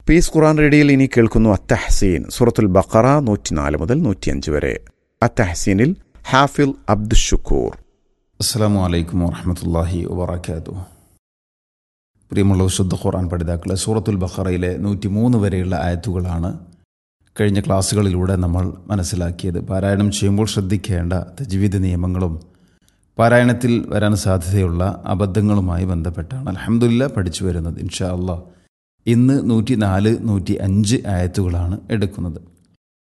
piece ഖുറാൻ റേഡിയോയിൽ ഇനി കേൾക്കുന്നു അത്തഹസീൻ സൂറത്തുൽ ബഖറ നൂറ്റിനാല് മുതൽ നൂറ്റിയഞ്ച് വരെ അത്തഹസീനിൽ ഹാഫിൽ അബ്ദുഷുക്കൂർ അസ്സാം വലൈക്കും വാഹമത്തല്ലാഹി വാബർക്കാത്തു പ്രിയമുള്ള വിശുദ്ധ ഖുർആൻ പഠിതാക്കളെ സൂറത്തുൽ ബഖറയിലെ നൂറ്റി മൂന്ന് വരെയുള്ള ആയത്തുകളാണ് കഴിഞ്ഞ ക്ലാസ്സുകളിലൂടെ നമ്മൾ മനസ്സിലാക്കിയത് പാരായണം ചെയ്യുമ്പോൾ ശ്രദ്ധിക്കേണ്ട തജ്വീദ് നിയമങ്ങളും പാരായണത്തിൽ വരാൻ സാധ്യതയുള്ള അബദ്ധങ്ങളുമായി ബന്ധപ്പെട്ടാണ് അലഹമുല്ല പഠിച്ചു വരുന്നത് ഇൻഷാ അള്ളാഹ് ഇന്ന് നൂറ്റി നാല് നൂറ്റി അഞ്ച് ആയത്തുകളാണ് എടുക്കുന്നത്